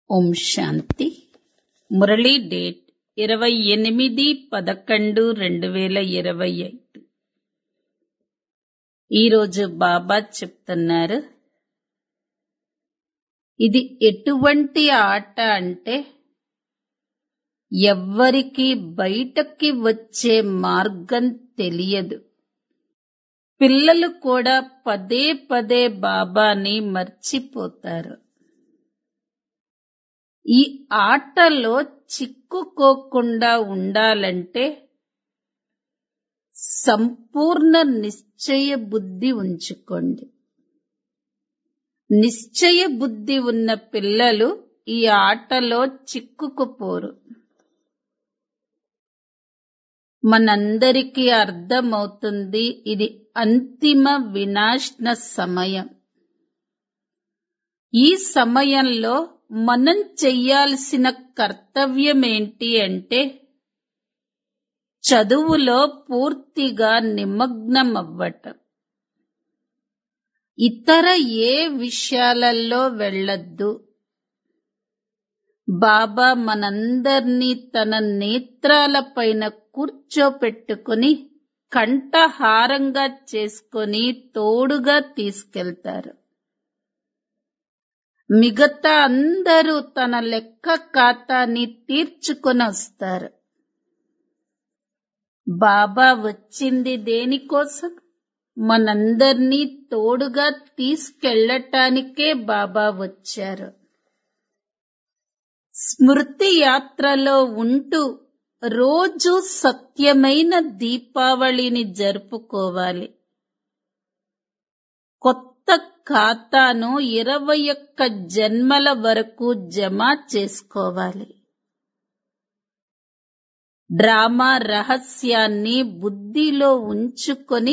ఓం శాంతి Murali date ఇరవై ఎనిమిది పదకొండు రెండు వేల ఇరవై ఐదు ఈరోజు బాబా చెప్తున్నారు ఇది ఎటువంటి ఆట అంటే ఎవ్వరికి బయటకి వచ్చే మార్గం తెలియదు పిల్లలు కూడా పదే పదే బాబాని మర్చిపోతారు ఈ ఆటలో చిక్కుకోకుండా ఉండాలంటే సంపూర్ణ నిశ్చయ బుద్ధి ఉంచుకోండి నిశ్చయ బుద్ధి ఉన్న పిల్లలు ఈ ఆటలో చిక్కుకుపోరు మనందరికీ అర్థమవుతుంది ఇది అంతిమ వినాశన సమయం ఈ సమయంలో మనం చెయ్యాల్సిన కర్తవ్యం ఏంటి అంటే చదువులో పూర్తిగా నిమగ్నం అవ్వటం ఇతర ఏ విషయాలలో వెళ్ళొద్దు బాబా మనందర్నీ తన నేత్రాల పైన కూర్చోపెట్టుకుని కంఠహారంగా చేసుకొని తోడుగా తీసుకెళ్తారు మిగతా అందరూ తన లెక్క ఖాతాని తీర్చుకొని వస్తారు బాబా వచ్చింది దేనికోసం మనందర్నీ తోడుగా తీసుకెళ్లటానికే బాబా వచ్చారు స్మృతి యాత్రలో ఉంటూ రోజు సత్యమైన దీపావళిని జరుపుకోవాలి కొత్త ఖాతాను ఇరవై ఒక్క జన్మల వరకు జమ చేసుకోవాలి డ్రామా రహస్యాన్ని బుద్ధిలో ఉంచుకొని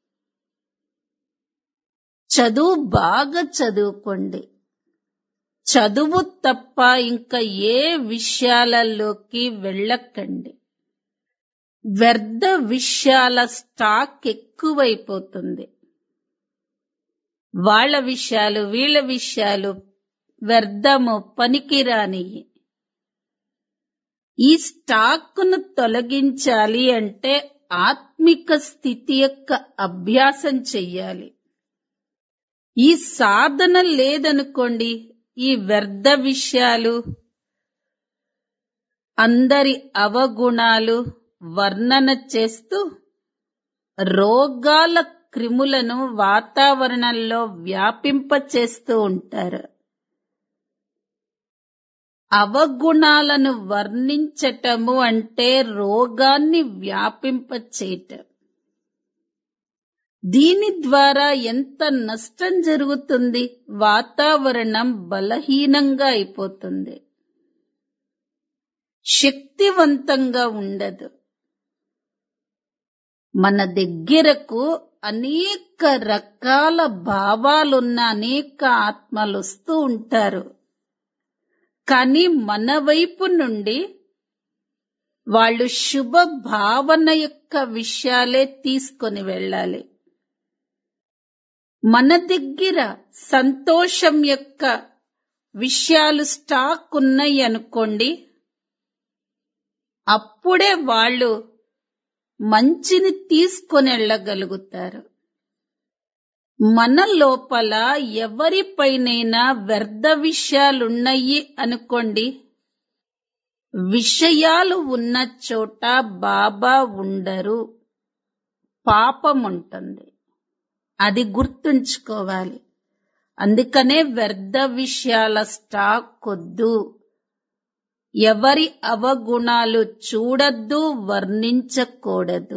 చదువు బాగా చదువుకోండి చదువు తప్ప ఇంకా ఏ విషయాలలోకి వెళ్ళకండి వ్యర్థ విషయాల స్టాక్ ఎక్కువైపోతుంది వాళ్ళ విషయాలు వీళ్ళ విషయాలు వ్యర్థము పనికిరాని ఈ స్టాక్ను తొలగించాలి అంటే ఆత్మిక స్థితి యొక్క అభ్యాసం చెయ్యాలి ఈ సాధన లేదనుకోండి ఈ వ్యర్థ విషయాలు అందరి అవగుణాలు వర్ణన చేస్తూ రోగాల క్రిములను వాతావరణంలో వ్యాపింప చేస్తూ ఉంటారు అవగుణాలను వర్ణించటము అంటే రోగాన్ని వ్యాపింప చేయటం దీని ద్వారా ఎంత నష్టం జరుగుతుంది వాతావరణం బలహీనంగా అయిపోతుంది శక్తివంతంగా ఉండదు మన దగ్గరకు అనేక రకాల భావాలున్న అనేక ఆత్మలు వస్తూ ఉంటారు కానీ మన వైపు నుండి వాళ్ళు శుభ భావన యొక్క విషయాలే తీసుకొని వెళ్ళాలి మన దగ్గర సంతోషం యొక్క విషయాలు స్టాక్ ఉన్నాయి అనుకోండి అప్పుడే వాళ్ళు మంచిని తీసుకొని వెళ్ళగలుగుతారు మన లోపల ఎవరిపైనైనా వ్యర్థ విషయాలున్నాయి అనుకోండి విషయాలు ఉన్న చోట బాబా ఉండరు పాపం ఉంటుంది అది గుర్తుంచుకోవాలి అందుకనే వ్యర్థ విషయాల స్టాక్ కొద్దు ఎవరి అవగుణాలు చూడద్దు వర్ణించకూడదు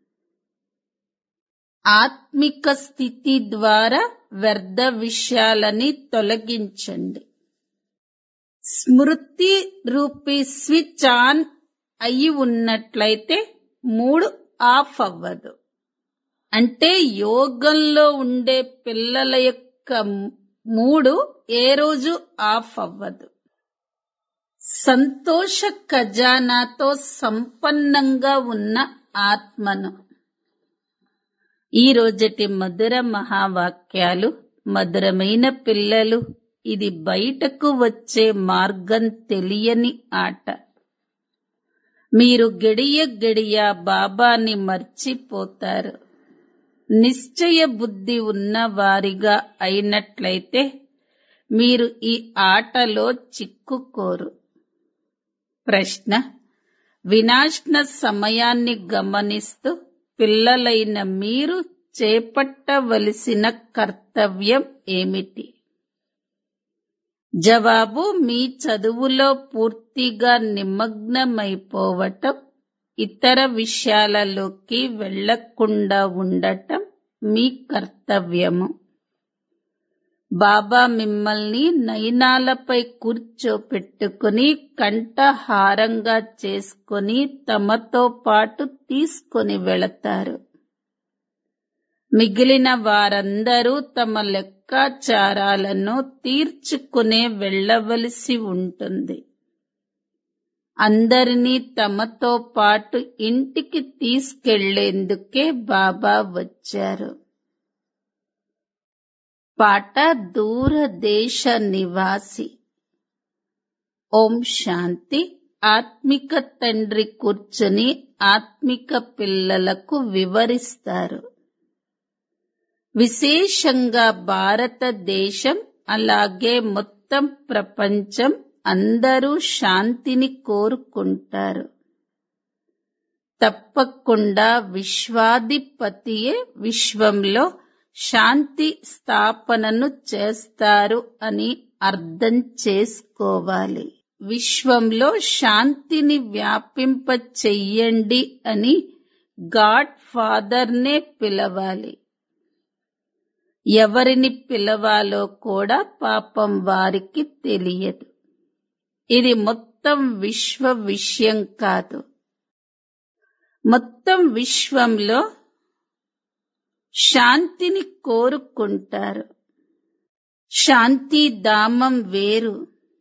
ఆత్మిక స్థితి ద్వారా వ్యర్థ విషయాలని తొలగించండి స్మృతి రూపీ స్విచ్ ఆన్ అయి ఉన్నట్లయితే మూడు ఆఫ్ అవ్వదు అంటే యోగంలో ఉండే పిల్లల యొక్క మూడు ఏ రోజు ఆఫ్ అవ్వదు సంతోష ఖజానాతో సంపన్నంగా ఉన్న ఆత్మను ఈ రోజటి మధుర మహావాక్యాలు మధురమైన పిల్లలు ఇది బయటకు వచ్చే మార్గం తెలియని ఆట మీరు గడియ గడియ బాబాని మర్చిపోతారు నిశ్చయ బుద్ధి ఉన్న వారిగా అయినట్లయితే మీరు ఈ ఆటలో చిక్కుకోరు ప్రశ్న వినాశన సమయాన్ని గమనిస్తూ పిల్లలైన మీరు చేపట్టవలసిన కర్తవ్యం ఏమిటి జవాబు మీ చదువులో పూర్తిగా నిమగ్నమైపోవటం ఇతర విషయాలలోకి వెళ్లకుండా ఉండటం మీ కర్తవ్యము బాబా మిమ్మల్ని నయనాలపై కూర్చోపెట్టుకుని కంఠహారంగా చేసుకుని తమతో పాటు తీసుకొని వెళతారు మిగిలిన వారందరూ తమ లెక్కాచారాలను తీర్చుకునే వెళ్ళవలసి ఉంటుంది అందరినీ తమతో పాటు ఇంటికి తీసుకెళ్లేందుకే బాబా వచ్చారు పాట దూరదేశ నివాసి ఓం శాంతి ఆత్మిక తండ్రి కూర్చుని ఆత్మిక పిల్లలకు వివరిస్తారు విశేషంగా భారతదేశం అలాగే మొత్తం ప్రపంచం అందరూ శాంతిని కోరుకుంటారు తప్పకుండా విశ్వాధిపతియే విశ్వంలో శాంతి స్థాపనను చేస్తారు అని అర్థం చేసుకోవాలి విశ్వంలో శాంతిని వ్యాపింప చెయ్యండి అని గాడ్ ఫాదర్నే పిలవాలి ఎవరిని పిలవాలో కూడా పాపం వారికి తెలియదు ఇది మొత్తం విశ్వ విషయం కాదు మొత్తం విశ్వంలో శాంతిని కోరుకుంటారు శాంతి ధామం వేరు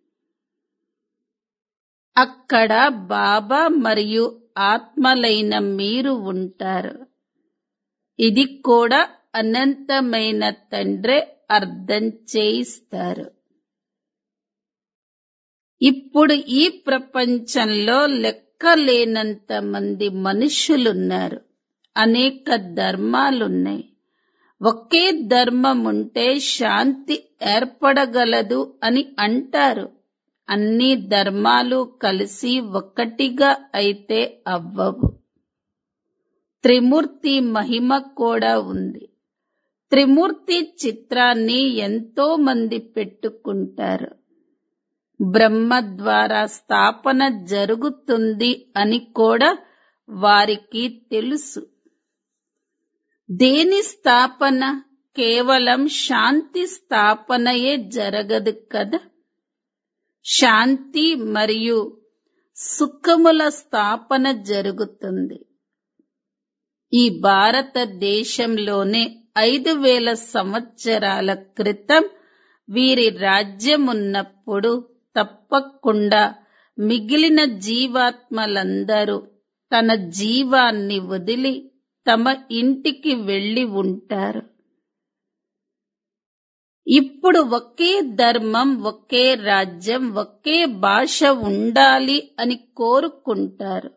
అక్కడ బాబా మరియు ఆత్మలైన మీరు ఉంటారు ఇది కూడా అనంతమైన తండ్రే అర్థం చేయిస్తారు ఇప్పుడు ఈ ప్రపంచంలో లెక్కలేనంత మంది మనుషులున్నారు అనేక ధర్మాలున్నాయి ఒకే ధర్మం ఉంటే శాంతి ఏర్పడగలదు అని అంటారు అన్ని ధర్మాలు కలిసి ఒక్కటిగా అయితే అవ్వవు త్రిమూర్తి మహిమ కూడా ఉంది త్రిమూర్తి చిత్రాన్ని ఎంతో మంది పెట్టుకుంటారు బ్రహ్మ ద్వారా స్థాపన జరుగుతుంది అని కూడా వారికి తెలుసు దేని స్థాపన కేవలం శాంతి స్థాపనయే జరగదు కదా శాంతి మరియు సుఖముల స్థాపన జరుగుతుంది ఈ భారతదేశంలోనే ఐదు వేల సంవత్సరాల క్రితం వీరి రాజ్యం ఉన్నప్పుడు తప్పకుండా మిగిలిన జీవాత్మలందరూ తన జీవాన్ని వదిలి తమ ఇంటికి వెళ్లి ఉంటారు ఇప్పుడు ఒకే ధర్మం ఒకే రాజ్యం ఒకే భాష ఉండాలి అని కోరుకుంటారు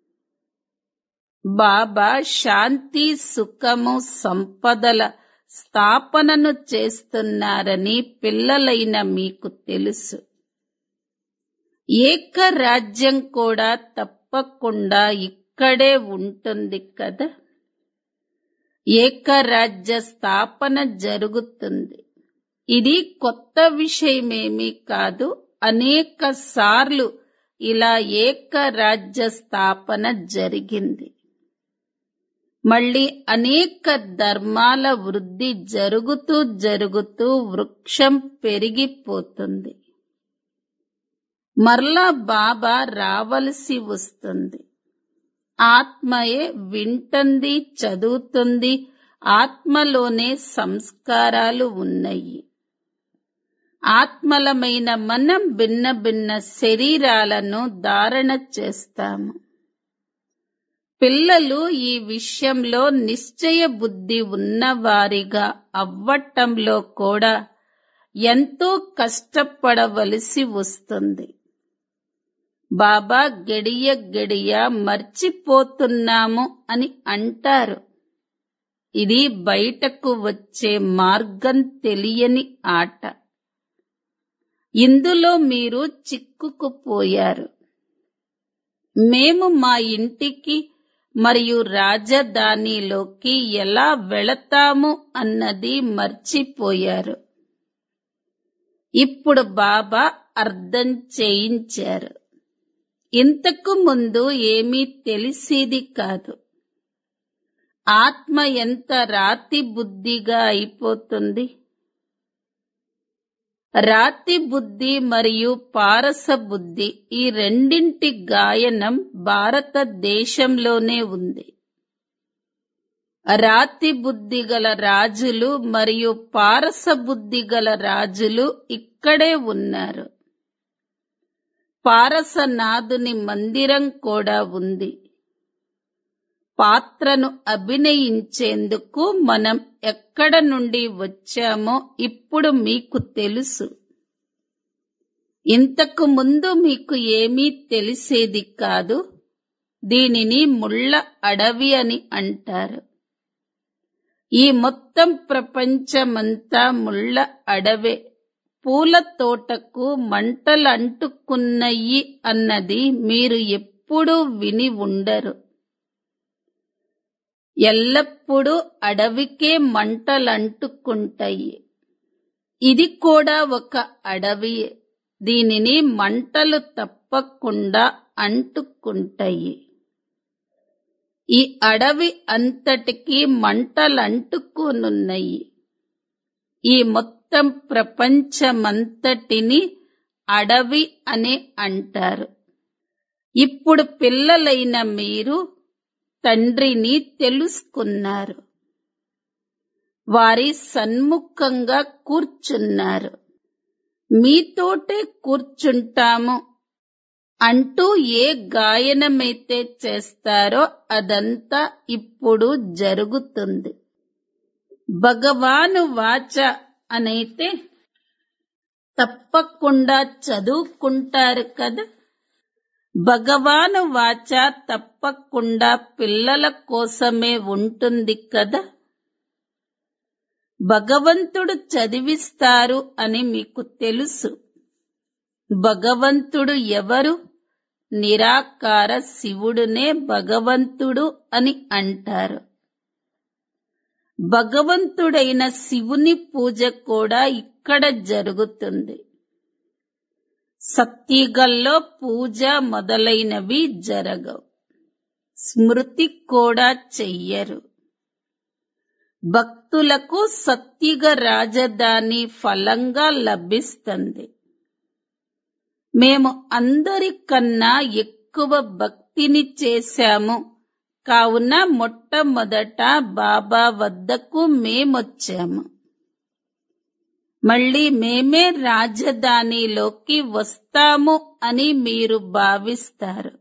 బాబా శాంతి సుఖము సంపదల స్థాపనను చేస్తున్నారని పిల్లలైన మీకు తెలుసు ఏక రాజ్యం కూడా తప్పకుండా ఇక్కడే ఉంటుంది కదా ఏకరాజ్య స్థాపన జరుగుతుంది ఇది కొత్త విషయమేమీ కాదు అనేక సార్లు ఇలా ఏకరాజ్య స్థాపన జరిగింది మళ్ళీ అనేక ధర్మాల వృద్ధి జరుగుతూ జరుగుతూ వృక్షం పెరిగిపోతుంది మరలా బాబా రావలసి వస్తుంది ఆత్మయే వింటుంది చదువుతుంది ఆత్మలోనే సంస్కారాలు ఉన్నాయి ఆత్మలమైన మనం భిన్న భిన్న శరీరాలను ధారణ చేస్తాము పిల్లలు ఈ విషయంలో నిశ్చయ బుద్ధి ఉన్నవారిగా అవ్వటంలో కూడా ఎంతో కష్టపడవలసి వస్తుంది బాబా గడియ గడియ మర్చిపోతున్నాము అని అంటారు ఇది బయటకు వచ్చే మార్గం తెలియని ఆట ఇందులో మీరు చిక్కుకుపోయారు మేము మా ఇంటికి మరియు రాజధానిలోకి ఎలా వెళతాము అన్నది మర్చిపోయారు ఇప్పుడు బాబా అర్థం చేయించారు ఇంతకు ముందు ఏమీ తెలిసేది కాదు ఆత్మ ఎంత రాతి బుద్ధిగా అయిపోతుంది రాతి బుద్ధి మరియు పారస బుద్ధి ఈ రెండింటి గాయనం భారతదేశంలోనే ఉంది రాతి బుద్ధి గల రాజులు మరియు పారస బుద్ధి గల రాజులు ఇక్కడే ఉన్నారు పారసనాథుని మందిరం కూడా ఉంది పాత్రను అభినయించేందుకు మనం ఎక్కడ నుండి వచ్చామో ఇప్పుడు మీకు తెలుసు ఇంతకు ముందు మీకు ఏమీ తెలిసేది కాదు దీనిని ముళ్ళ అడవి అని అంటారు ఈ మొత్తం ప్రపంచమంతా ముళ్ళ అడవే పూల తోటకు మంటలు అంటుకున్నయి అన్నది మీరు ఎప్పుడూ విని ఉండరు ఎల్లప్పుడూ అడవికే మంటలంటుకుంటాయి ఇది కూడా ఒక అడవియే దీనిని మంటలు తప్పకుండా అంటుకుంటాయి ఈ అడవి అంతటికి మంటలంటుకోనున్నాయి ఈ మొత్తం ప్రపంచమంతటిని అడవి అనే అంటారు ఇప్పుడు పిల్లలైన మీరు తండ్రిని తెలుసుకున్నారు వారి సన్ముఖంగా కూర్చున్నారు మీతోటే కూర్చుంటాము అంటూ ఏ గాయనమైతే చేస్తారో అదంతా ఇప్పుడు జరుగుతుంది భగవాను వాచ అనైతే తప్పకుండా చదువుకుంటారు కదా భగవాను వాచ తప్పకుండా పిల్లల కోసమే ఉంటుంది కదా భగవంతుడు చదివిస్తారు అని మీకు తెలుసు భగవంతుడు ఎవరు నిరాకార శివుడునే భగవంతుడు అని అంటారు భగవంతుడైన శివుని పూజ కూడా ఇక్కడ జరుగుతుంది సత్యుగంలో పూజ మొదలైనవి జరగవు స్మృతి కూడా చెయ్యరు భక్తులకు సత్యుగ రాజధాని ఫలంగా లభిస్తుంది మేము అందరికన్నా ఎక్కువ భక్తిని చేశాము కావున మొట్టమొదట బాబా వద్దకు మేమొచ్చాము మళ్ళీ మేమే రాజధానిలోకి వస్తాము అని మీరు భావిస్తారు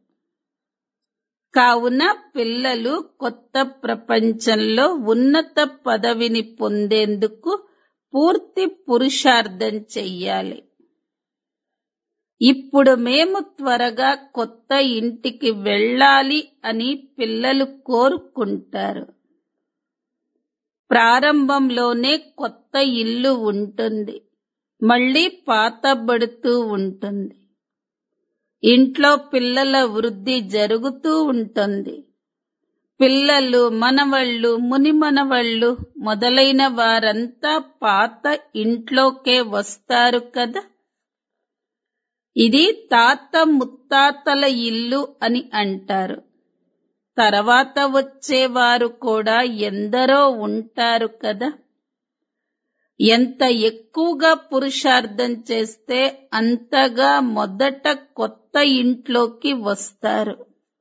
కావున పిల్లలు కొత్త ప్రపంచంలో ఉన్నత పదవిని పొందేందుకు పూర్తి పురుషార్థం చెయ్యాలి ఇప్పుడు మేము త్వరగా కొత్త ఇంటికి వెళ్ళాలి అని పిల్లలు కోరుకుంటారు ప్రారంభంలోనే కొత్త ఇల్లు ఉంటుంది మళ్ళీ పాతబడుతూ ఉంటుంది ఇంట్లో పిల్లల వృద్ధి జరుగుతూ ఉంటుంది పిల్లలు మనవళ్ళు ముని మనవళ్ళు మొదలైన వారంతా పాత ఇంట్లోకే వస్తారు కదా ఇది తాత ముత్తాతల ఇల్లు అని అంటారు తర్వాత వచ్చేవారు కూడా ఎందరో ఉంటారు కదా ఎంత ఎక్కువగా పురుషార్థం చేస్తే అంతగా మొదట కొత్త ఇంట్లోకి వస్తారు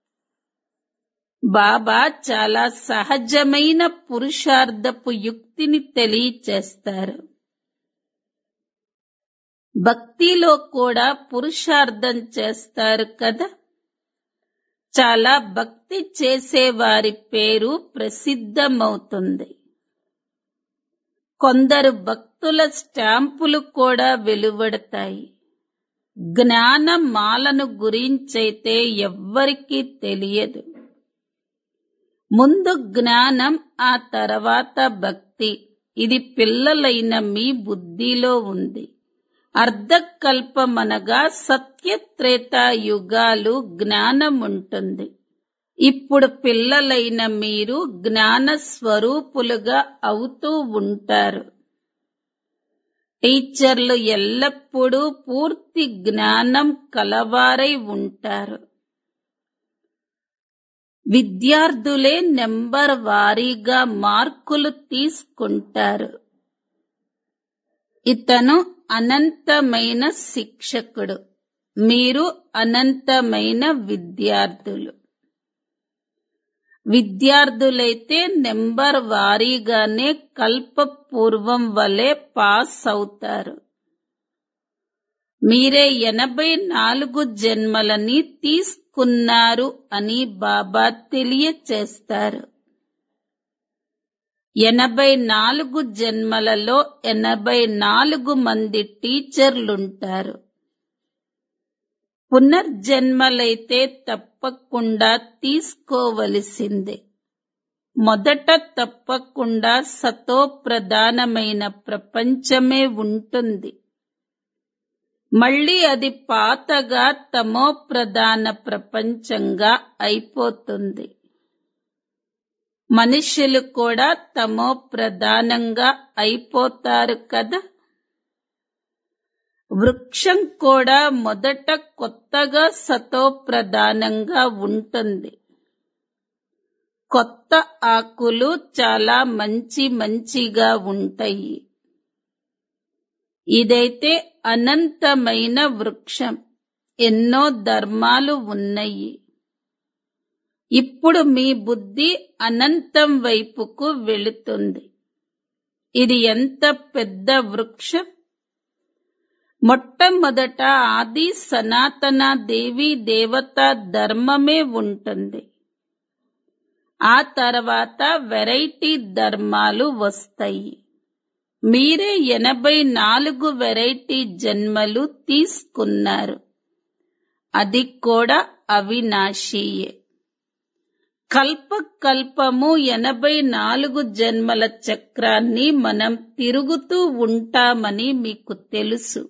బాబా చాలా సహజమైన పురుషార్థపు యుక్తిని తెలియచేస్తారు భక్తిలో కూడా పురుషార్థం చేస్తారు కదా చాలా భక్తి చేసే వారి పేరు ప్రసిద్ధమవుతుంది కొందరు భక్తుల స్టాంపులు కూడా వెలువడతాయి జ్ఞానమాలను గురించైతే ఎవ్వరికీ తెలియదు ముందు జ్ఞానం ఆ తర్వాత భక్తి ఇది పిల్లలైన మీ బుద్ధిలో ఉంది అర్ధకల్పమనగా సత్యత్రేత యుగాలు జ్ఞానం ఉంటుంది ఇప్పుడు పిల్లలైన మీరు జ్ఞాన స్వరూపులుగా అవుతూ ఉంటారు టీచర్లు ఎల్లప్పుడూ పూర్తి జ్ఞానం కలవారై ఉంటారు విద్యార్థులే నెంబర్ వారీగా మార్కులు తీసుకుంటారు ఇతను అనంతమైన శిక్షకుడు మీరు అనంతమైన విద్యార్థులు విద్యార్థులైతే నెంబర్ వారీగానే కల్పపూర్వం వలె పాస్ అవుతారు మీరే ఎనభై నాలుగు జన్మలని తీసుకున్నారు అని బాబా తెలియచేస్తారు ఎనభై నాలుగు జన్మలలో ఎనభై నాలుగు మంది టీచర్లుంటారు పునర్జన్మలైతే తప్పకుండా తీసుకోవలసిందే మొదట తప్పకుండా సతో ప్రధానమైన ప్రపంచమే ఉంటుంది మళ్ళీ అది పాతగా తమో ప్రధాన ప్రపంచంగా అయిపోతుంది మనుషులు కూడా తమో ప్రధానంగా అయిపోతారు కదా వృక్షం కూడా మొదట కొత్తగా సతో ప్రధానంగా ఉంటుంది కొత్త ఆకులు చాలా మంచి మంచిగా ఉంటాయి ఇదైతే అనంతమైన వృక్షం ఎన్నో ధర్మాలు ఉన్నాయి ఇప్పుడు మీ బుద్ధి అనంతం వైపుకు వెళుతుంది ఇది ఎంత పెద్ద వృక్షం మొట్టమొదట ఆది సనాతన దేవి దేవత ధర్మమే ఉంటుంది ఆ తర్వాత వెరైటీ ధర్మాలు వస్తాయి మీరే ఎనభై నాలుగు వెరైటీ జన్మలు తీసుకున్నారు అది కూడా అవినాశీయే కల్ప కల్పము ఎనభై నాలుగు జన్మల చక్రాన్ని మనం తిరుగుతూ ఉంటామని మీకు తెలుసు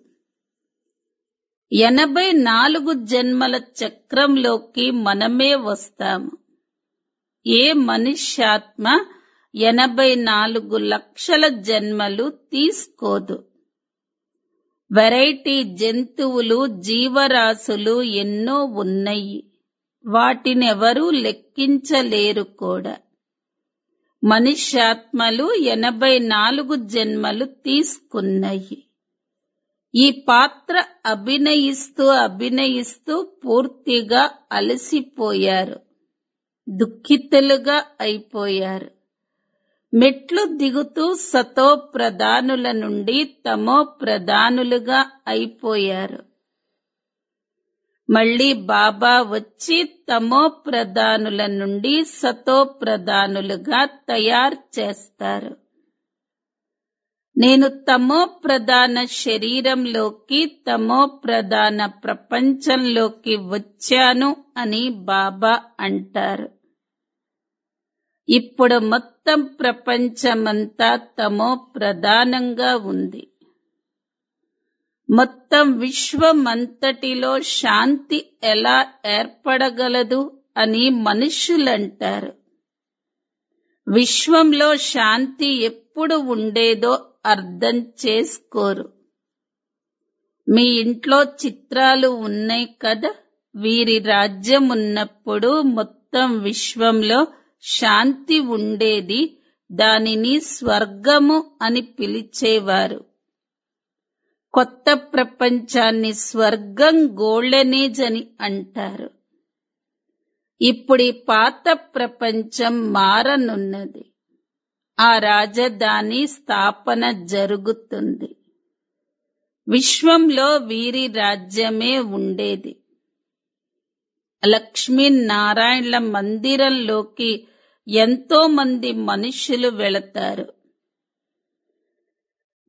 ఎనభై నాలుగు జన్మల చక్రంలోకి మనమే వస్తాము ఏ మనుష్యాత్మ ఎనభై నాలుగు లక్షల జన్మలు తీసుకోదు వెరైటీ జంతువులు జీవరాశులు ఎన్నో ఉన్నాయి వాటినెవరూ లెక్కించలేరు కూడా మనుష్యాత్మలు ఎనభై నాలుగు జన్మలు తీసుకున్నాయి ఈ పాత్ర అభినయిస్తూ అభినయిస్తూ పూర్తిగా అలసిపోయారు దుఃఖితులుగా అయిపోయారు మెట్లు దిగుతూ సతో ప్రధానుల నుండి తమో ప్రధానులుగా అయిపోయారు మళ్ళీ బాబా వచ్చి తమో ప్రధానుల నుండి సతో ప్రధానులుగా తయారు చేస్తారు నేను తమో ప్రధాన శరీరంలోకి తమో ప్రధాన ప్రపంచంలోకి వచ్చాను అని బాబా అంటారు ఇప్పుడు మొత్తం ప్రపంచమంతా తమో ప్రధానంగా ఉంది మొత్తం విశ్వమంతటిలో శాంతి ఎలా ఏర్పడగలదు అని మనుషులంటారు విశ్వంలో శాంతి ఎప్పుడు ఉండేదో అర్థం చేసుకోరు మీ ఇంట్లో చిత్రాలు ఉన్నాయి కదా వీరి రాజ్యం ఉన్నప్పుడు మొత్తం విశ్వంలో శాంతి ఉండేది దానిని స్వర్గము అని పిలిచేవారు కొత్త ప్రపంచాన్ని స్వర్గం గోల్డెనేజ్ అని అంటారు ఇప్పుడు ఈ పాత ప్రపంచం మారనున్నది ఆ రాజధాని స్థాపన జరుగుతుంది విశ్వంలో వీరి రాజ్యమే ఉండేది లక్ష్మీనారాయణల మందిరంలోకి ఎంతో మంది మనుషులు వెళతారు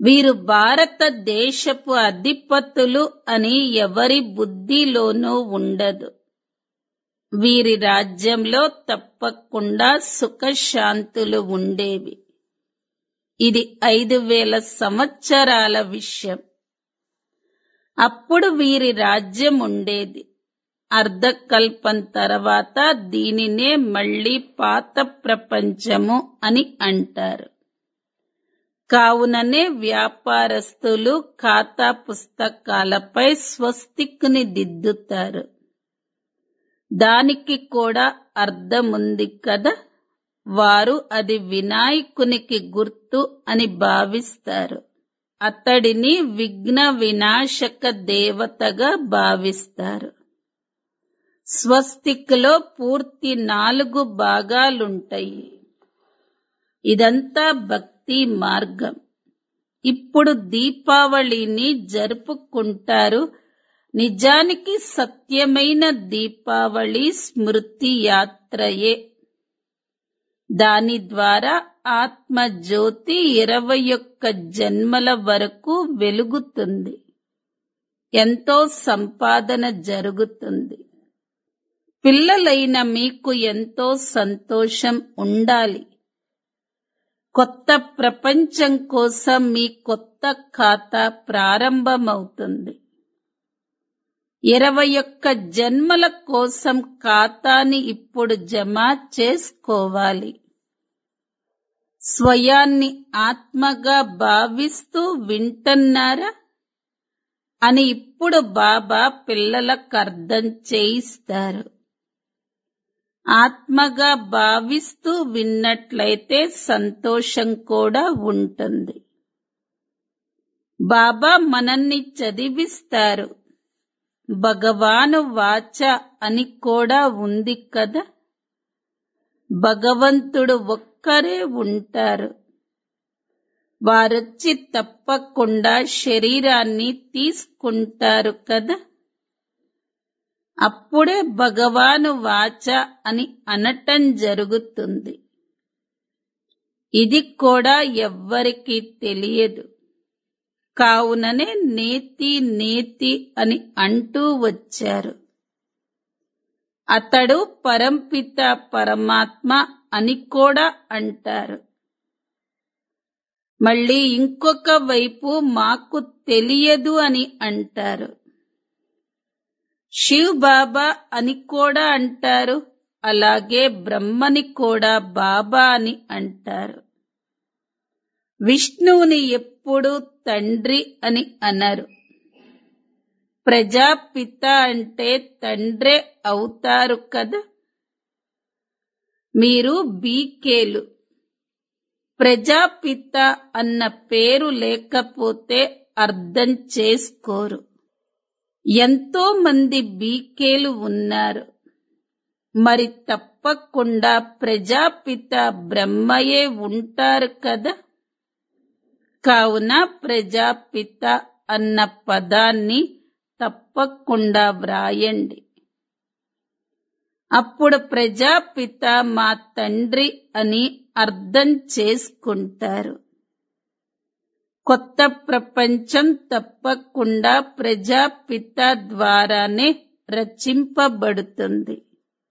వీరు భారతదేశపు అధిపతులు అని ఎవరి బుద్ధిలోనూ ఉండదు వీరి రాజ్యంలో తప్పకుండా సుఖశాంతులు ఉండేవి ఇది ఐదు వేల సంవత్సరాల విషయం అప్పుడు వీరి రాజ్యం ఉండేది అర్ధకల్పం తర్వాత దీనినే మళ్ళీ పాత ప్రపంచము అని అంటారు కావుననే వ్యాపారస్తులు ఖాతా పుస్తకాలపై స్వస్తిక్ని దిద్దుతారు దానికి కూడా అర్థముంది కదా వారు అది వినాయకునికి గుర్తు అని భావిస్తారు అతడిని విఘ్న వినాశక దేవతగా భావిస్తారు స్వస్తిక్లో పూర్తి నాలుగు భాగాలుంటాయి ఇదంతా భక్తి మార్గం ఇప్పుడు దీపావళిని జరుపుకుంటారు నిజానికి సత్యమైన దీపావళి స్మృతి యాత్రయే దాని ద్వారా ఆత్మ జ్యోతి ఇరవై ఒక్క జన్మల వరకు వెలుగుతుంది ఎంతో సంపాదన జరుగుతుంది పిల్లలైన మీకు ఎంతో సంతోషం ఉండాలి కొత్త ప్రపంచం కోసం మీ కొత్త ఖాతా ప్రారంభమవుతుంది ఇరవై ఒక్క జన్మల కోసం ఖాతాని ఇప్పుడు జమ చేసుకోవాలి స్వయాన్ని ఆత్మగా భావిస్తూ వింటున్నారా అని ఇప్పుడు బాబా పిల్లలకు అర్థం చేయిస్తారు ఆత్మగా భావిస్తూ విన్నట్లయితే సంతోషం కూడా ఉంటుంది బాబా మనల్ని చదివిస్తారు భగవాను వాచ అని కూడా ఉంది కదా భగవంతుడు ఒక్కరే ఉంటారు వారొచ్చి తప్పకుండా శరీరాన్ని తీసుకుంటారు కదా అప్పుడే భగవాను వాచ అని అనటం జరుగుతుంది ఇది కూడా ఎవ్వరికీ తెలియదు కావుననే నేతి నేతి అని అంటూ వచ్చారు అతడు పరంపిత పరమాత్మ అని కూడా అంటారు మళ్ళీ ఇంకొక వైపు మాకు తెలియదు అని అంటారు శివ్ బాబా అని కూడా అంటారు అలాగే బ్రహ్మని కూడా బాబా అని అంటారు విష్ణువుని ఎప్పుడు తండ్రి అని అనరు ప్రజాపిత అంటే తండ్రే అవుతారు కదా మీరు బీకేలు ప్రజాపిత అన్న పేరు లేకపోతే అర్థం చేసుకోరు ఎంతో మంది బీకేలు ఉన్నారు మరి తప్పకుండా ప్రజాపిత బ్రహ్మయే ఉంటారు కదా కావున ప్రజాపిత అన్న పదాన్ని తప్పకుండా వ్రాయండి అప్పుడు ప్రజాపిత మా తండ్రి అని అర్థం చేసుకుంటారు కొత్త ప్రపంచం తప్పకుండా ప్రజాపిత ద్వారానే రచింపబడుతుంది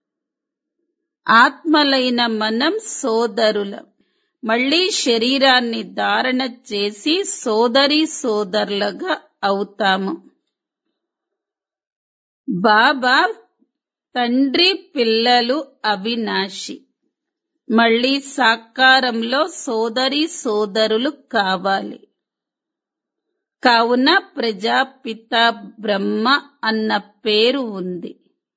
ఆత్మలైన మనం సోదరులం మళ్ళీ శరీరాన్ని ధారణ చేసి సోదరి సోదరులుగా అవుతాము బాబా తండ్రి పిల్లలు అవినాశి మళ్ళీ సాకారంలో సోదరి సోదరులు కావాలి కావున ప్రజాపిత బ్రహ్మ అన్న పేరు ఉంది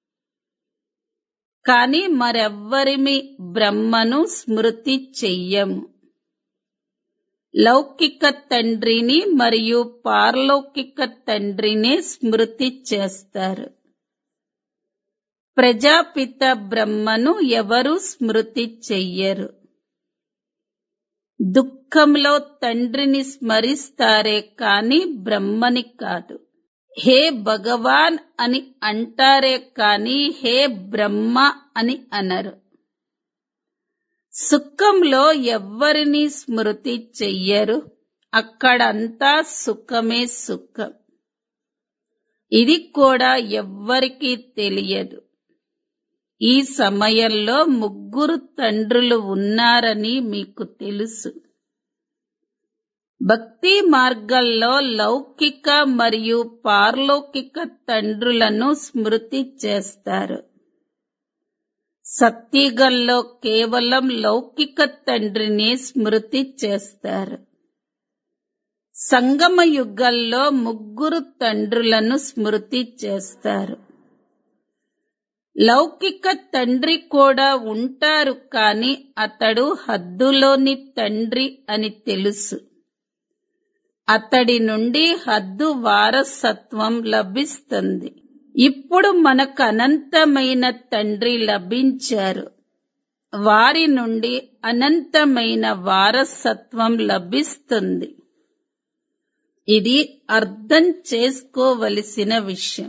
కాని మరెవ్వరిమి బ్రహ్మను స్మృతి చెయ్యము లౌకిక తండ్రిని మరియు పారలౌకిక తండ్రిని స్మృతి చేస్తారు ప్రజాపిత బ్రహ్మను ఎవరు స్మృతి చెయ్యరు దుఃఖంలో తండ్రిని స్మరిస్తారే కాని బ్రహ్మని కాదు హే భగవాన్ అని అంటారే కాని హే బ్రహ్మ అని అనరు సుఖంలో ఎవ్వరిని స్మృతి చెయ్యరు అక్కడంతా సుఖమే సుఖం ఇది కూడా ఎవ్వరికీ తెలియదు ఈ సమయంలో ముగ్గురు తండ్రులు ఉన్నారని మీకు తెలుసు భక్తి మార్గంలో లౌకిక మరియు పార్లౌకిక తండ్రులను స్మృతి చేస్తారు సత్యుగంలో కేవలం లౌకిక తండ్రిని స్మృతి చేస్తారు సంగమ యుగంలో ముగ్గురు తండ్రులను స్మృతి చేస్తారు లౌకిక తండ్రి కూడా ఉంటారు కాని అతడు హద్దులోని తండ్రి అని తెలుసు అతడి నుండి హద్దు వారసత్వం లభిస్తుంది ఇప్పుడు మనకు అనంతమైన తండ్రి లభించారు వారి నుండి అనంతమైన వారసత్వం లభిస్తుంది ఇది అర్థం చేసుకోవలసిన విషయం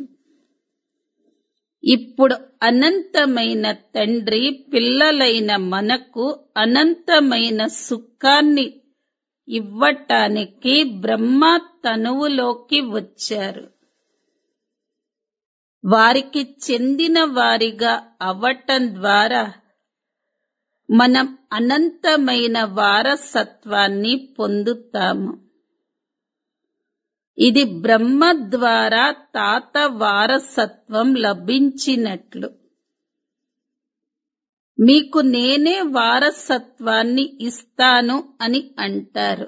ఇప్పుడు అనంతమైన తండ్రి పిల్లలైన మనకు అనంతమైన సుఖాన్ని ఇవ్వటానికి బ్రహ్మ తనువులోకి వచ్చారు వారికి చెందిన వారిగా అవ్వటం ద్వారా మనం అనంతమైన వారసత్వాన్ని పొందుతాము ఇది బ్రహ్మ ద్వారా తాత వారసత్వం లభించినట్లు మీకు నేనే వారసత్వాన్ని ఇస్తాను అని అంటారు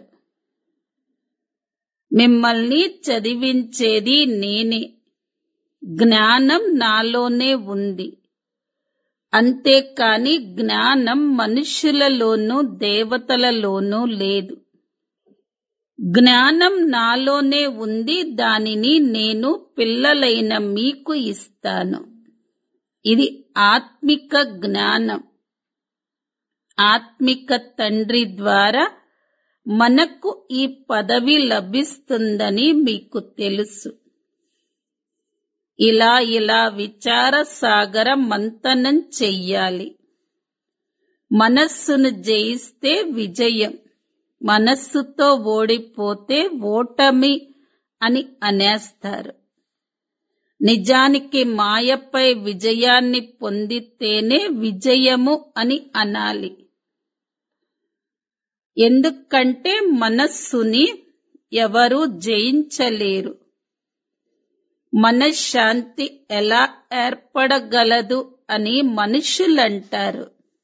మిమ్మల్ని చదివించేది నేనే జ్ఞానం నాలోనే ఉంది అంతేకాని జ్ఞానం మనుషులలోనూ దేవతలలోనూ లేదు జ్ఞానం నాలోనే ఉంది దానిని నేను పిల్లలైన మీకు ఇస్తాను ఇది ఆత్మిక జ్ఞానం ఆత్మిక తండ్రి ద్వారా మనకు ఈ పదవి లభిస్తుందని మీకు తెలుసు ఇలా ఇలా విచార సాగర మంతనం చెయ్యాలి మనస్సును జయిస్తే విజయం మనస్సుతో ఓడిపోతే ఓటమి అని అనేస్తారు నిజానికి మాయపై విజయాన్ని పొందితేనే విజయము అని అనాలి ఎందుకంటే మనస్సుని ఎవరు జయించలేరు మనశ్శాంతి ఎలా ఏర్పడగలదు అని మనుషులంటారు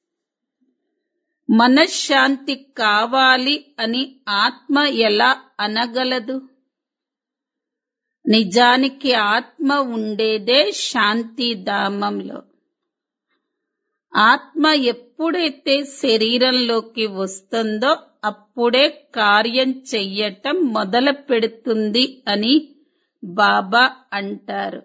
మనశ్శాంతి కావాలి అని ఆత్మ ఎలా అనగలదు నిజానికి ఆత్మ ఉండేదే శాంతిధామంలో ఆత్మ ఎప్పుడైతే శరీరంలోకి వస్తుందో అప్పుడే కార్యం చెయ్యటం మొదలు పెడుతుంది అని బాబా అంటారు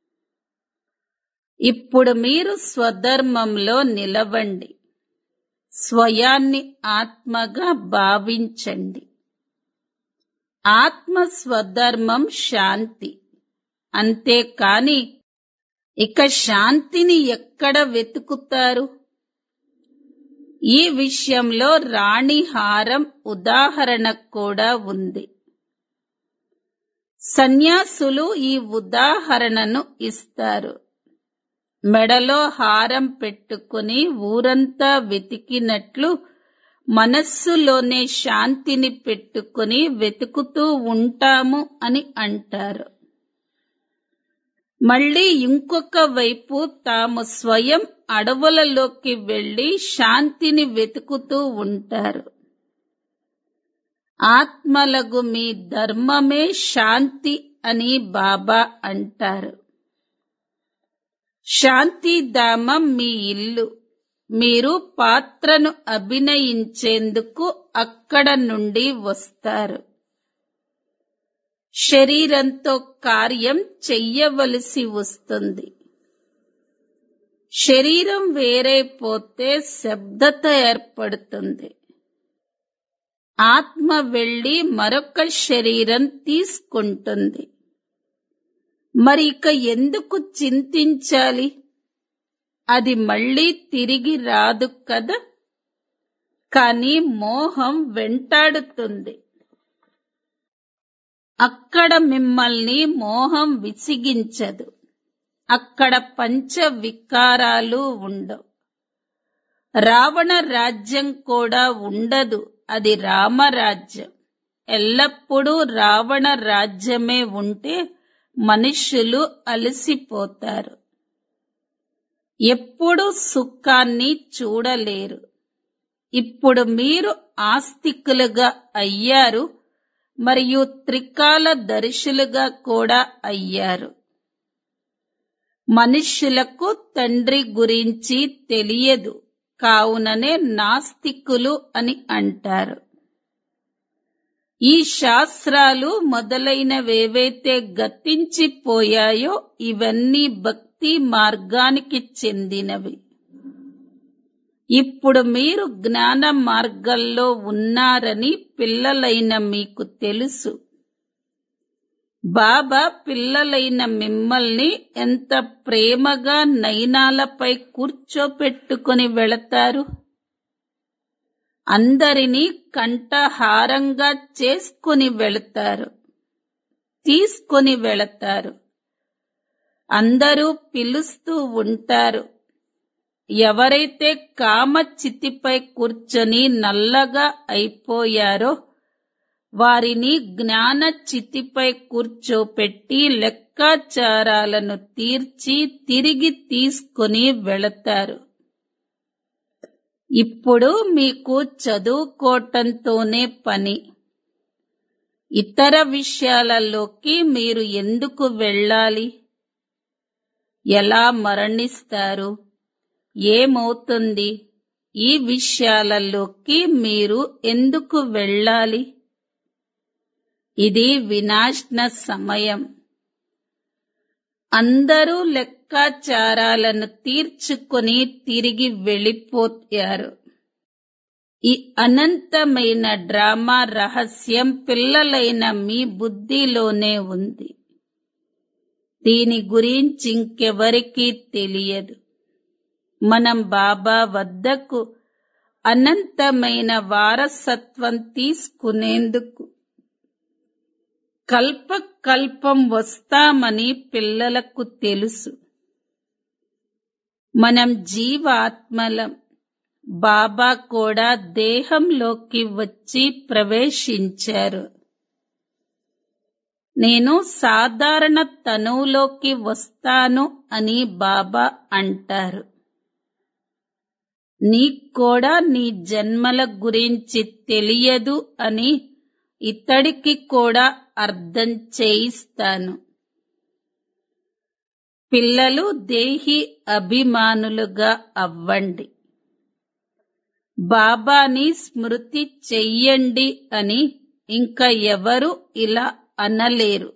ఇప్పుడు మీరు స్వధర్మంలో నిలవండి స్వయాన్ని ఆత్మగా భావించండి ఆత్మ స్వధర్మం శాంతి అంతేకాని ఇక శాంతిని ఎక్కడ వెతుకుతారు ఈ విషయంలో రాణిహారం ఉదాహరణ కూడా ఉంది సన్యాసులు ఈ ఉదాహరణను ఇస్తారు మెడలో హారం పెట్టుకుని ఊరంతా వెతికినట్లు మనస్సులోనే శాంతిని పెట్టుకుని వెతుకుతూ ఉంటాము అని అంటారు మళ్ళీ ఇంకొక వైపు తాము స్వయం అడవులలోకి వెళ్లి శాంతిని వెతుకుతూ ఉంటారు ఆత్మలగు మీ ధర్మమే శాంతి అని బాబా అంటారు శాంతిధామం మీ ఇల్లు మీరు పాత్రను అభినయించేందుకు అక్కడ నుండి వస్తారు శరీరంతో కార్యం చెయ్యవలసి వస్తుంది శరీరం వేరైపోతే శబ్దత ఏర్పడుతుంది ఆత్మ వెళ్లి మరొక శరీరం తీసుకుంటుంది మరి ఇక ఎందుకు చింతించాలి అది మళ్ళీ తిరిగి రాదు కదా కానీ మోహం వెంటాడుతుంది అక్కడ మిమ్మల్ని మోహం విసిగించదు అక్కడ పంచ వికారాలు ఉండవు రావణ రాజ్యం కూడా ఉండదు అది రామరాజ్యం ఎల్లప్పుడూ రావణ రాజ్యమే ఉంటే మనుష్యులు అలసిపోతారు ఎప్పుడు సుఖాన్ని చూడలేరు ఇప్పుడు మీరు ఆస్తికులుగా అయ్యారు మరియు త్రికాల దర్శులుగా కూడా అయ్యారు మనుష్యులకు తండ్రి గురించి తెలియదు కావుననే నాస్తికులు అని అంటారు ఈ శాస్త్రాలు మొదలైనవేవైతే గతించిపోయాయో ఇవన్నీ భక్తి మార్గానికి చెందినవి ఇప్పుడు మీరు జ్ఞాన మార్గంలో ఉన్నారని పిల్లలైన మీకు తెలుసు బాబా పిల్లలైన మిమ్మల్ని ఎంత ప్రేమగా నయనాలపై కూర్చోపెట్టుకుని వెళతారు అందరినీ కంఠహారంగా చేసుకుని వెళతారు తీసుకుని వెళతారు అందరూ పిలుస్తూ ఉంటారు ఎవరైతే కామ చితిపై కూర్చొని నల్లగా అయిపోయారో వారిని జ్ఞాన చితిపై కూర్చోపెట్టి లెక్కాచారాలను తీర్చి తిరిగి తీసుకుని వెళతారు ఇప్పుడు మీకు చదువుకోవటంతోనే పని ఇతర విషయాలలోకి మీరు ఎందుకు వెళ్ళాలి ఎలా మరణిస్తారు ఏమవుతుంది ఈ విషయాలలోకి మీరు ఎందుకు వెళ్ళాలి ఇది వినాశన సమయం అందరూ లెక్కాచారాలను తీర్చుకొని తిరిగి వెళ్ళిపోయారు ఈ అనంతమైన డ్రామా రహస్యం పిల్లలైన మీ బుద్ధిలోనే ఉంది దీని గురించి ఇంకెవరికీ తెలియదు మనం బాబా వద్దకు అనంతమైన వారసత్వం తీసుకునేందుకు కల్ప కల్పం వస్తామని పిల్లలకు తెలుసు మనం జీవాత్మలం బాబా కూడా దేహంలోకి వచ్చి ప్రవేశించారు నేను సాధారణ తనువులోకి వస్తాను అని బాబా అంటారు నీకు కూడా నీ జన్మల గురించి తెలియదు అని ఇతడికి కూడా అర్థం చేయిస్తాను పిల్లలు దేహి అభిమానులుగా అవ్వండి బాబాని స్మృతి చెయ్యండి అని ఇంకా ఎవరు ఇలా అనలేరు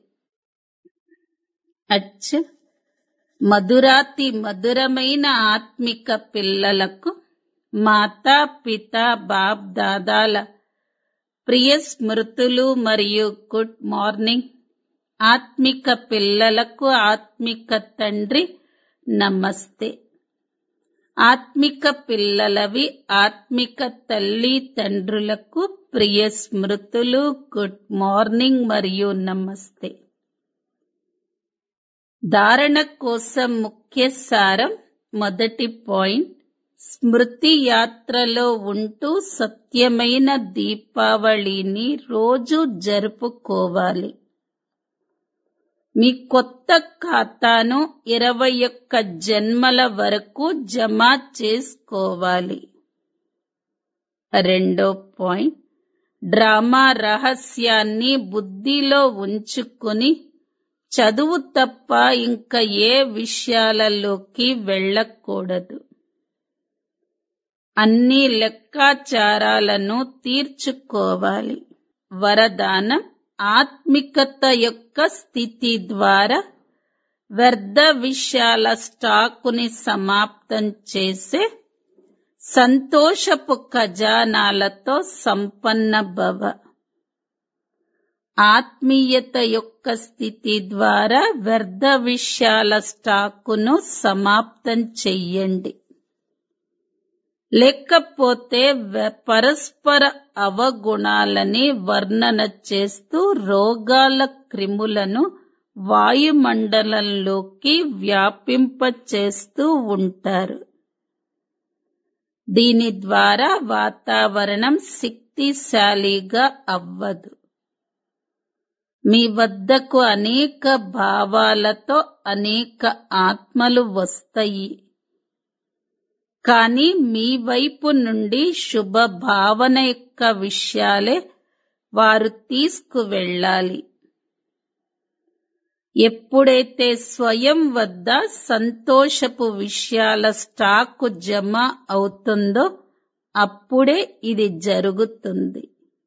అచ్చ మధురాతి మధురమైన ఆత్మిక పిల్లలకు మాతా పిత బాప్ దాదాల ప్రియ స్మృతులు మరియు గుడ్ మార్నింగ్ ఆత్మిక పిల్లలకు ఆత్మిక తండ్రి నమస్తే ఆత్మిక పిల్లలవి ఆత్మిక తల్లి తండ్రులకు ప్రియ స్మృతులు గుడ్ మార్నింగ్ మరియు నమస్తే ధారణ కోసం ముఖ్య సారం మొదటి పాయింట్ స్మృతి యాత్రలో ఉంటూ సత్యమైన దీపావళిని రోజు జరుపుకోవాలి మీ కొత్త ఖాతాను ఇరవై ఒక్క జన్మల వరకు జమ చేసుకోవాలి రెండో పాయింట్ డ్రామా రహస్యాన్ని బుద్ధిలో ఉంచుకుని చదువు తప్ప ఇంకా ఏ విషయాలలోకి వెళ్ళకూడదు అన్ని లెక్కాచారాలను తీర్చుకోవాలి వరదానం ఆత్మికత యొక్క స్థితి ద్వారా వ్యర్థ విషయాల స్టాకుని సమాప్తం చేసే సంతోషపు ఖజానాలతో సంపన్న భవ ఆత్మీయత యొక్క స్థితి ద్వారా వ్యర్థ విషయాల స్టాకును సమాప్తం చెయ్యండి లేకపోతే వె- పరస్పర అవగుణాలని వర్ణన చేస్తూ రోగాల క్రిములను వాయుమండలంలోకి వ్యాపింపచేస్తూ ఉంటారు దీని ద్వారా వాతావరణం శక్తిశాలిగా అవ్వదు మీ వద్దకు అనేక భావాలతో అనేక ఆత్మలు వస్తాయి కానీ మీ వైపు నుండి శుభ భావన యొక్క విషయాలే వారు తీసుకువెళ్ళాలి ఎప్పుడైతే స్వయం వద్ద సంతోషపు విషయాల స్టాకు జమ అవుతుందో అప్పుడే ఇది జరుగుతుంది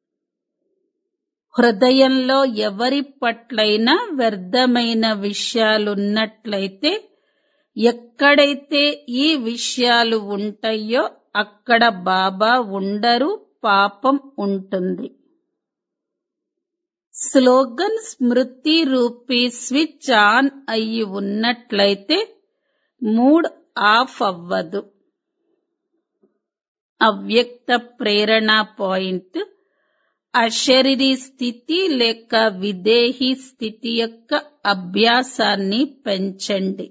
హృదయంలో ఎవరి పట్లైనా వ్యర్థమైన విషయాలున్నట్లయితే ఎక్కడైతే ఈ విషయాలు ఉంటాయో అక్కడ బాబా ఉండరు పాపం ఉంటుంది స్లోగన్ స్మృతి రూపీ స్విచ్ ఆన్ అయి ఉన్నట్లయితే మూడ్ ఆఫ్ అవ్వదు అవ్యక్త ప్రేరణ పాయింట్ అశరీరీ స్థితి లేక విదేహీ స్థితి యొక్క అభ్యాసాన్ని పెంచండి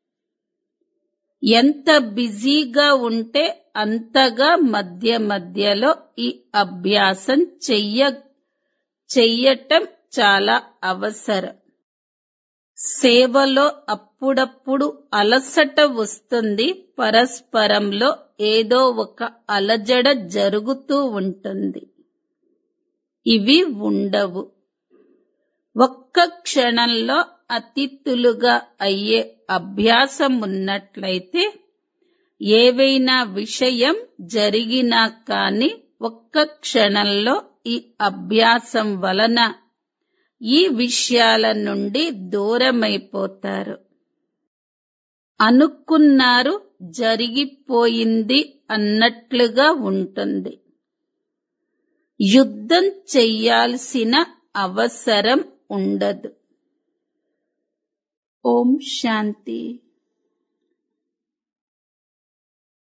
ఎంత బిజీగా ఉంటే అంతగా మధ్య మధ్యలో ఈ అభ్యాసం చెయ్య చెయ్యటం చాలా అవసరం సేవలో అప్పుడప్పుడు అలసట వస్తుంది పరస్పరంలో ఏదో ఒక అలజడ జరుగుతూ ఉంటుంది ఇవి ఉండవు ఒక్క క్షణంలో అతిథులుగా అయ్యే అభ్యాసం ఉన్నట్లయితే ఏవైనా విషయం జరిగినా కాని ఒక్క క్షణంలో ఈ అభ్యాసం వలన ఈ విషయాల నుండి దూరమైపోతారు అనుకున్నారు జరిగిపోయింది అన్నట్లుగా ఉంటుంది యుద్ధం చెయ్యాల్సిన అవసరం ఉండదు ఓం శాంతి